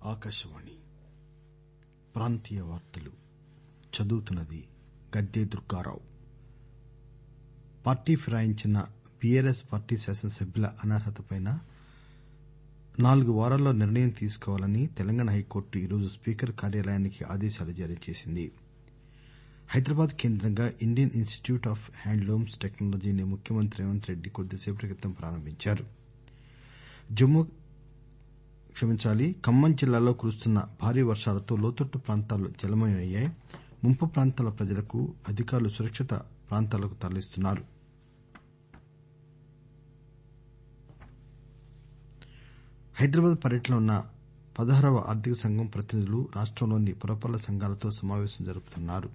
ఆకాశవాణి ప్రాంతీయ వార్తలు చదువుతున్నది గద్దె దుర్గారావు పార్టీ ఫిరాయించిన బీఆర్ఎస్ పార్టీ శాసనసభ్యుల అనర్హతపై నాలుగు వారాల్లో నిర్ణయం తీసుకోవాలని తెలంగాణ హైకోర్టు ఈరోజు స్పీకర్ కార్యాలయానికి ఆదేశాలు జారీ చేసింది హైదరాబాద్ కేంద్రంగా ఇండియన్ ఇనిస్టిట్యూట్ ఆఫ్ హ్యాండ్లూమ్స్ టెక్నాలజీని ముఖ్యమంత్రి రేవంత్ రెడ్డి కొద్దిసేపటి క్రితం ప్రారంభించారు ఖమ్మం జిల్లాలో కురుస్తున్న భారీ వర్షాలతో లోతట్టు ప్రాంతాలు జలమయం అయ్యాయి ముంపు ప్రాంతాల ప్రజలకు అధికారులు సురక్షిత ప్రాంతాలకు తరలిస్తున్నారు హైదరాబాద్ పర్యటనలో ఉన్న పదహారవ ఆర్థిక సంఘం ప్రతినిధులు రాష్టంలోని పురపాలక సంఘాలతో సమావేశం జరుపుతున్నారు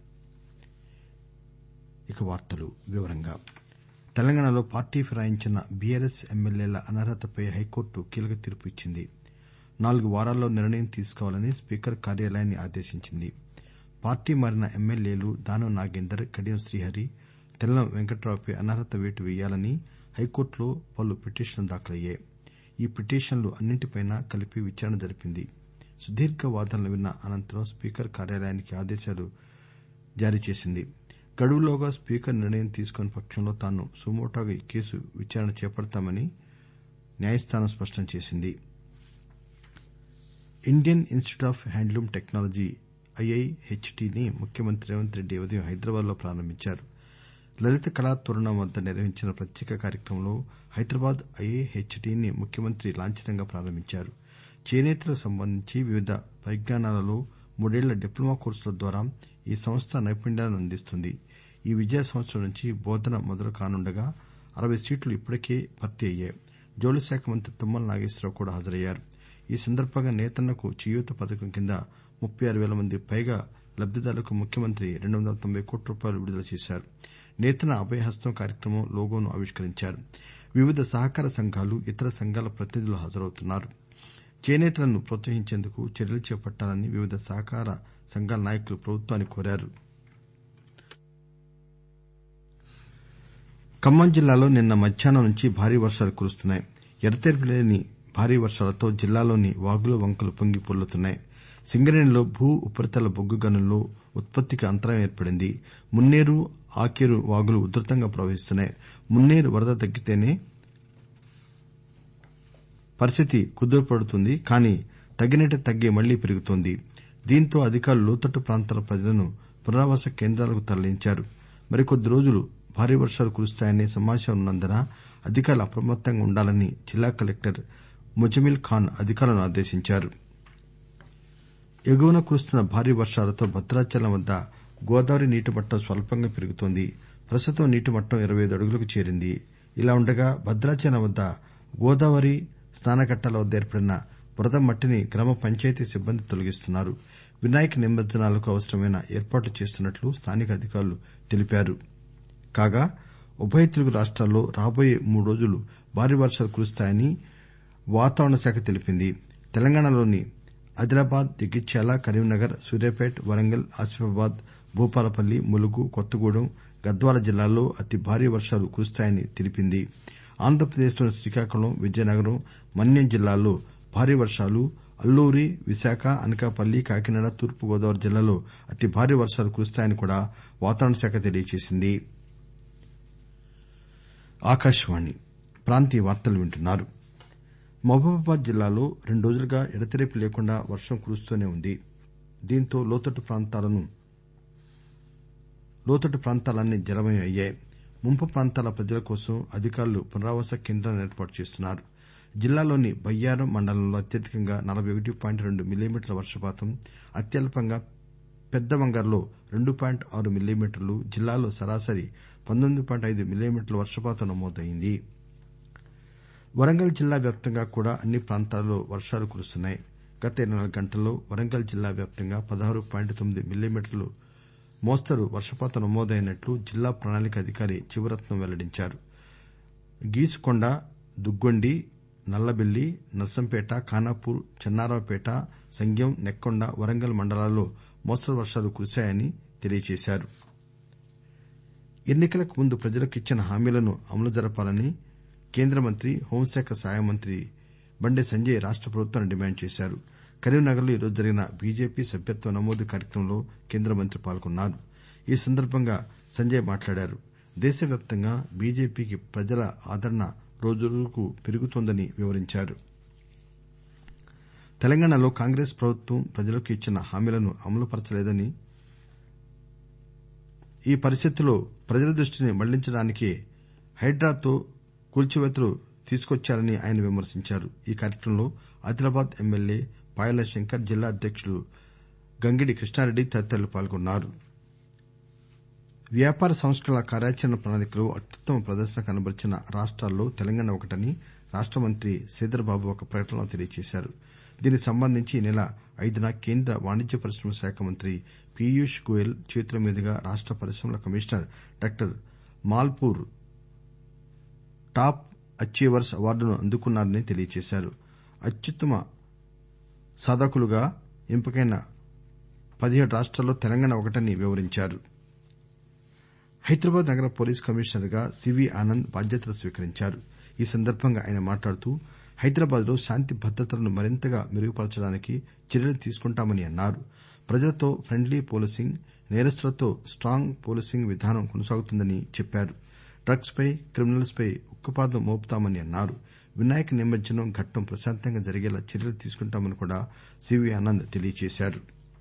తెలంగాణలో పార్టీ ఫిరాయించిన బీఆర్ఎస్ ఎమ్మెల్యేల అనర్హతపై హైకోర్టు కీలక తీర్పు ఇచ్చింది నాలుగు వారాల్లో నిర్ణయం తీసుకోవాలని స్పీకర్ కార్యాలయాన్ని ఆదేశించింది పార్టీ మారిన ఎమ్మెల్యేలు దానం నాగేందర్ కడియం శ్రీహరి తెల్లం వెంకట్రావుపై అనర్హత వేటు వేయాలని హైకోర్టులో పలు పిటిషన్లు దాఖలయ్యాయి ఈ పిటిషన్లు అన్నింటిపై కలిపి విచారణ జరిపింది సుదీర్ఘ వాదనలు విన్న అనంతరం స్పీకర్ కార్యాలయానికి ఆదేశాలు జారీ చేసింది గడువులోగా స్పీకర్ నిర్ణయం తీసుకోని పక్షంలో తాను సుమోటోగా ఈ కేసు విచారణ చేపడతామని న్యాయస్థానం స్పష్టం చేసింది Indian institute of handloom technology ఐఐహెచ్టిని ముఖ్యమంత్రి రేవంత్ రెడ్డి ఈ ఉదయం హైదరాబాద్ లో ప్రారంభించారు లలిత కళా తోరణం వద్ద నిర్వహించిన ప్రత్యేక కార్యక్రమంలో హైదరాబాద్ ఐఐహెచ్టిని ముఖ్యమంత్రి లాంఛనంగా ప్రారంభించారు చేనేతలకు సంబంధించి వివిధ పరిజ్ఞానాలలో మూడేళ్ల డిప్లొమా కోర్సుల ద్వారా ఈ సంస్థ నైపుణ్యాలను అందిస్తుంది ఈ విద్యా సంవత్సరం నుంచి బోధన మొదలు కానుండగా అరవై సీట్లు ఇప్పటికే భర్తీ అయ్యాయి జౌళి శాఖ మంత్రి తుమ్మల నాగేశ్వరరావు కూడా హాజరయ్యారు ఈ సందర్బంగా నేతన్నకు చేయూత పథకం కింద ముప్పై ఆరు పేల మంది పైగా లబ్దిదారులకు ముఖ్యమంత్రి రెండు వందల తొంభై కోట్ల రూపాయలు విడుదల చేశారు నేతన్న అభయహస్తం కార్యక్రమం లోగోను ఆవిష్కరించారు వివిధ సహకార సంఘాలు ఇతర సంఘాల ప్రతినిధులు హాజరవుతున్నారు చేనేతలను ప్రోత్సహించేందుకు చర్యలు చేపట్టాలని వివిధ సహకార సంఘాల నాయకులు ప్రభుత్వాన్ని కోరారు ఖమ్మం జిల్లాలో నిన్న మధ్యాహ్నం నుంచి భారీ వర్షాలు కురుస్తున్నాయి ఎడతెరిపి లేని భారీ వర్షాలతో జిల్లాలోని వాగులు వంకలు పొంగి పొర్లుతున్నాయి సింగరేణిలో భూ ఉపరితల బొగ్గు గనుల్లో ఉత్పత్తికి అంతరాయం ఏర్పడింది మున్నేరు ఆకేరు వాగులు ఉధృతంగా ప్రవహిస్తున్నాయి మున్నేరు వరద తగ్గితేనే పరిస్థితి కుదుటపడుతుంది కానీ తగ్గినట్టే తగ్గి మళ్లీ పెరుగుతోంది దీంతో అధికారులు లోతట్టు ప్రాంతాల ప్రజలను పునరావాస కేంద్రాలకు తరలించారు మరికొద్ది రోజులు భారీ వర్షాలు కురుస్తాయనే సమాచారం ఉన్నందున అధికారులు అప్రమత్తంగా ఉండాలని జిల్లా కలెక్టర్ ముజమిల్ ఖాన్ అధికారులను ఆదేశించారు ఎగువన కురుస్తున్న భారీ వర్షాలతో భద్రాచలం వద్ద గోదావరి నీటిమట్టం స్వల్పంగా పెరుగుతోంది ప్రస్తుతం నీటిమట్టం ఇరవై ఐదు అడుగులకు చేరింది ఇలా ఉండగా భద్రాచలం వద్ద గోదావరి స్నానఘట్టాల వద్ద ఏర్పడిన బురద మట్టిని గ్రామ పంచాయతీ సిబ్బంది తొలగిస్తున్నారు వినాయక నిమజ్జనాలకు అవసరమైన ఏర్పాట్లు చేస్తున్నట్లు స్థానిక అధికారులు తెలిపారు కాగా ఉభయ తెలుగు రాష్టాల్లో రాబోయే మూడు రోజులు భారీ వర్షాలు కురుస్తాయని వాతావరణ శాఖ తెలిపింది తెలంగాణలోని ఆదిలాబాద్ జగిత్యాల కరీంనగర్ సూర్యాపేట వరంగల్ ఆసిఫాబాద్ భూపాలపల్లి ములుగు కొత్తగూడెం గద్వాల జిల్లాల్లో అతి భారీ వర్షాలు కురుస్తాయని తెలిపింది ఆంధ్రప్రదేశ్లోని శ్రీకాకుళం విజయనగరం మన్యం జిల్లాల్లో భారీ వర్షాలు అల్లూరి విశాఖ అనకాపల్లి కాకినాడ తూర్పు గోదావరి జిల్లాల్లో అతి భారీ వర్షాలు కురుస్తాయని కూడా వాతావరణ శాఖ తెలియజేసింది మహబూబాబాద్ జిల్లాలో రెండు రోజులుగా ఎడతెరిపి లేకుండా వర్షం కురుస్తూనే ఉంది దీంతో లోతట్టు ప్రాంతాలన్నీ జలమయం అయ్యాయి ముంపు ప్రాంతాల ప్రజల కోసం అధికారులు పునరావాస కేంద్రాలను ఏర్పాటు చేస్తున్నారు జిల్లాలోని బయ్యారం మండలంలో అత్యధికంగా నలబై ఒకటి పాయింట్ రెండు మిల్లీమీటర్ల వర్షపాతం అత్యల్పంగా పెద్దవంగర్లో రెండు పాయింట్ ఆరు మిల్లీమీటర్లు జిల్లాలో సరాసరి పంతొమ్మిది పాయింట్ ఐదు మిల్లీమీటర్ల వర్షపాతం నమోదైంది వరంగల్ జిల్లా వ్యాప్తంగా కూడా అన్ని ప్రాంతాల్లో వర్షాలు కురుస్తున్నాయి గత ఇరవై నాలుగు గంటల్లో వరంగల్ జిల్లా వ్యాప్తంగా పదహారు పాయింట్ తొమ్మిది మిల్లీమీటర్ల మోస్తరు వర్షపాతం నమోదైనట్లు జిల్లా ప్రణాళిక అధికారి శివరత్నం వెల్లడించారు గీసుకొండ దుగ్గొండి నల్లబెల్లి నర్సంపేట ఖానాపూర్ చెన్నారావుపేట సంగెం నెక్కొండ వరంగల్ మండలాల్లో మోస్తరు వర్షాలు కురిశాయని తెలియజేశారు ఎన్ని కలకు ముందు ప్రజలకు ఇచ్చిన హామీలను అమలు జరపాలని కేంద్ర మంత్రి హోంశాఖ సహాయ మంత్రి బండి సంజయ్ రాష్ట ప్రభుత్వాన్ని డిమాండ్ చేశారు కరీంనగర్ లో ఈరోజు జరిగిన బీజేపీ సభ్యత్వ నమోదు కార్యక్రమంలో కేంద్ర మంత్రి పాల్గొన్నారు ఈ సందర్బంగా సంజయ్ మాట్లాడారు దేశవ్యాప్తంగా బీజేపీకి ప్రజల ఆదరణ రోజురోజుకు పెరుగుతోందని వివరించారు తెలంగాణలో కాంగ్రెస్ ప్రభుత్వం ప్రజలకు ఇచ్చిన హామీలను అమలు పరచలేదని ఈ పరిస్థితుల్లో ప్రజల దృష్టిని మళ్లించడానికే హైడ్రాతో కూల్చివేతలు తీసుకొచ్చారని ఆయన విమర్శించారు ఈ కార్యక్రమంలో ఆదిలాబాద్ ఎమ్మెల్యే పాయల శంకర్ జిల్లా అధ్యకుడు గంగిడి కృష్ణారెడ్డి తదితరులు పాల్గొన్నారు వ్యాపార సంస్కరణల కార్యాచరణ ప్రణాళికలో అత్యుత్తమ ప్రదర్శన కనబరిచిన రాష్టాల్లో తెలంగాణ ఒకటని రాష్ట మంత్రి శ్రీధర్ బాబు ఒక ప్రకటనలో తెలియజేశారు దీనికి సంబంధించి ఈ నెల ఐదున కేంద్ర వాణిజ్య పరిశ్రమల శాఖ మంత్రి పీయూష్ గోయల్ చేతుల మీదుగా రాష్ట పరిశ్రమల commissioner doctor Malpur top achievers అవార్డును అందుకున్నారని తెలియజేశారు అత్యుత్తమ సాధకులుగా ఎంపికైన పదిహేడు రాష్టాల్లో తెలంగాణ ఒకటని వివరించారు హైదరాబాద్ నగర పోలీస్ కమిషనర్ గా సివి ఆనంద్ బాధ్యతలు స్వీకరించారు ఈ సందర్బంగా ఆయన మాట్లాడుతూ హైదరాబాద్ లో శాంతి భద్రతలను మరింతగా మెరుగుపరచడానికి చర్యలు తీసుకుంటామని అన్నారు ప్రజలతో ఫ్రెండ్లీ పోలీసింగ్ నేరస్తులతో స్టాంగ్ పోలీసింగ్ విధానం కొనసాగుతుందని చెప్పారు డ్రగ్స్ పై క్రిమినల్స్ పై ఉక్కుపాదం మోపుతామని అన్నారు వినాయక నిమజ్జనం ఘట్టం ప్రశాంతంగా జరిగేలా చర్యలు తీసుకుంటామని కూడా సివి ఆనంద్ తెలియజేశారు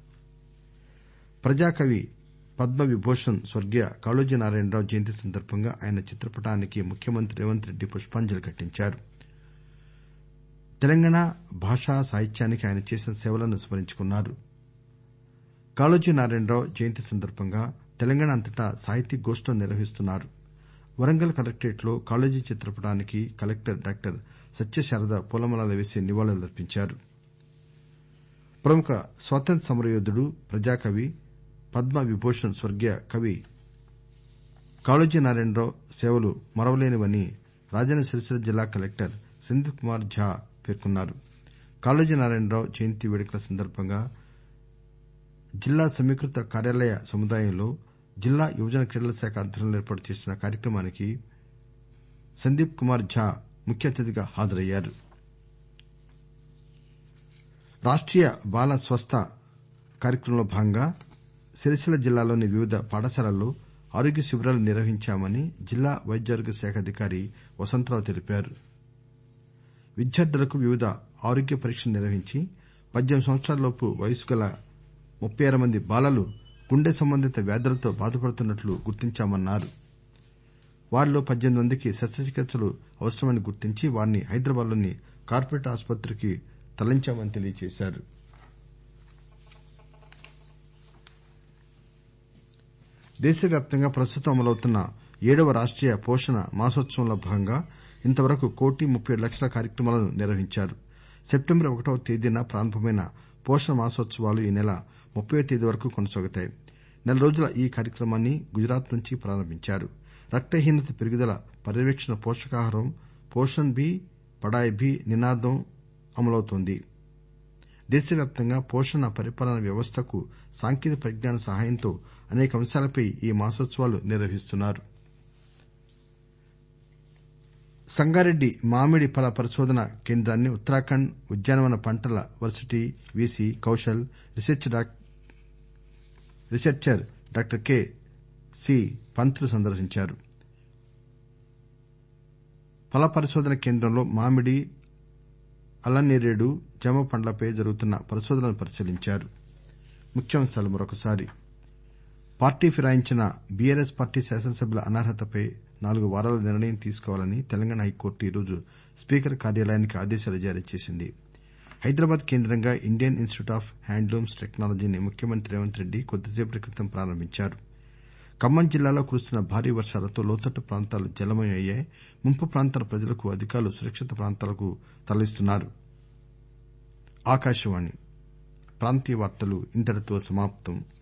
ప్రజాకవి పద్మ విభూషణ్ స్వర్గీయ కాళోజీ నారాయణరావు జయంతి సందర్బంగా ఆయన చిత్రపటానికి ముఖ్యమంత్రి రేవంత్ రెడ్డి పుష్పాంజలి ఘటించారు తెలంగాణ భాషా సాహిత్యానికి ఆయన చేసిన సేవలను స్మరించుకున్నారు కాళోజీ నారాయణరావు జయంతి సందర్బంగా తెలంగాణ అంతటా సాహితీ గోష్ఠులను నిర్వహిస్తున్నారు వరంగల్ కలెక్టరేట్ లో కాళోజీ చిత్రపటానికి కలెక్టర్ డాక్టర్ సత్యశారద పూలమాలలు వేసి నివాళులర్పించారు ప్రముఖ స్వాతంత్ర్య సమరయోధుడు ప్రజాకవి పద్మ విభూషణ్ స్వర్గీయ కవి కాళోజీ నారాయణరావు సేవలు మరవలేనివని రాజన్న సిరిసిల్ల జిల్లా కలెక్టర్ సందీప్ కుమార్ ఝా పేర్కొన్నారు కాళోజీ నారాయణరావు జయంతి వేడుకల సందర్బంగా జిల్లా సమీకృత కార్యాలయ సముదాయంలో జిల్లా యువజన క్రీడల శాఖ ఆధ్వర్యంలో ఏర్పాటు చేసిన కార్యక్రమానికి సందీప్ కుమార్ ఝా ముఖ్య అతిథిగా హాజరయ్యారు రాష్టీయ బాల స్వస్థ కార్యక్రమంలో భాగంగా సిరిసిల్ల జిల్లాలోని వివిధ పాఠశాలల్లో ఆరోగ్య శిబిరాలు నిర్వహించామని జిల్లా వైద్యారోగ్య శాఖ అధికారి వసంతరావు తెలిపారు విద్యార్థులకు వివిధ ఆరోగ్య పరీక్షలు నిర్వహించి పద్దెనిమిది సంవత్సరాలలోపు వయసు గల ముప్పై ఆరు మంది బాలలు గుండె సంబంధిత వ్యాధులతో బాధపడుతున్నట్లు గుర్తించామన్నారు వారిలో పద్దెనిమిది మందికి శస్త్రచికిత్సలు అవసరమని గుర్తించి వారిని హైదరాబాద్ లోని కార్పొరేట్ ఆసుపత్రికి తరలించామని తెలియజేశారు దేశవ్యాప్తంగా ప్రస్తుతం అమలవుతున్న ఏడవ రాష్టీయ పోషణ మాసోత్సవంలో భాగంగా ఇంతవరకు కోటి ముప్పై ఏడు లక్షల కార్యక్రమాలను నిర్వహించారు సెప్టెంబర్ ఒకటవ తేదీన ప్రారంభమైన పోషణ మాసోత్సవాలు ఈ నెల ముప్పయ్యో తేదీ వరకు కొనసాగుతాయి నెల రోజుల ఈ కార్యక్రమాన్ని గుజరాత్ నుంచి ప్రారంభించారు రక్తహీనత పెరుగుదల పర్యవేక్షణ పోషకాహారం పోషణ్ బీ పడాయ్ బీ నినాదం అమలవుతోంది దేశవ్యాప్తంగా పోషణ పరిపాలన వ్యవస్థకు సాంకేతిక పరిజ్ఞానం సహాయంతో అనేక అంశాలపై ఈ మాసోత్సవాలు నిర్వహిస్తున్నారు సంగారెడ్డి మామిడి ఫల పరిశోధన కేంద్రాన్ని ఉత్తరాఖండ్ ఉద్యానవన పంటల varsity VC Kaushal researcher doctor K C Pant లు సందర్శించారు ఫల పరిశోధన కేంద్రంలో మామిడి అల్లనేరేడు జామ పండ్లపై జరుగుతున్న పరిశోధనలను పరిశీలించారు పార్టీ ఫిరాయించిన బీఆర్ఎస్ పార్టీ శాసనసభ్యుల అనర్హతపై నాలుగు వారాల్లో నిర్ణయం తీసుకోవాలని తెలంగాణ హైకోర్టు ఈరోజు స్పీకర్ కార్యాలయానికి ఆదేశాలు జారీ చేసింది హైదరాబాద్ కేంద్రంగా ఇండియన్ ఇనిస్టిట్యూట్ ఆఫ్ హ్యాండ్లూమ్స్ టెక్నాలజీని ముఖ్యమంత్రి రేవంత్ రెడ్డి కొద్దిసేపటి క్రితం ప్రారంభించారు ఖమ్మం జిల్లాలో కురుస్తున్న భారీ వర్షాలతో లోతట్టు ప్రాంతాలు జలమయం అయ్యాయి ముంపు ప్రాంతాల ప్రజలకు అధికారులు సురక్షిత ప్రాంతాలకు తరలిస్తున్నారు